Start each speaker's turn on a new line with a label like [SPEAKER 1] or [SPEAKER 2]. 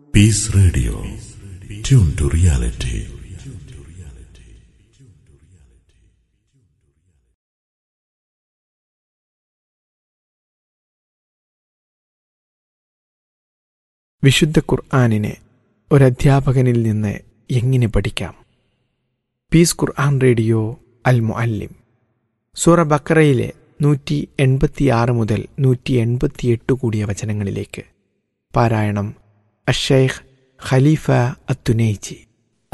[SPEAKER 1] piece radio tune to reality
[SPEAKER 2] വിശുദ്ധ ഖുർആാനിനെ ഒരധ്യാപകനിൽ നിന്ന് എങ്ങനെ പഠിക്കാം പീസ് ഖുർആൻ റേഡിയോ അൽ മുഅല്ലിം സൂറ ബക്കറയിലെ നൂറ്റി എൺപത്തിയാറ് മുതൽ നൂറ്റി എൺപത്തിയെട്ട് കൂടിയ വചനങ്ങളിലേക്ക് പാരായണം അഷൈഖ് ഖലീഫ അത്തുനൈജി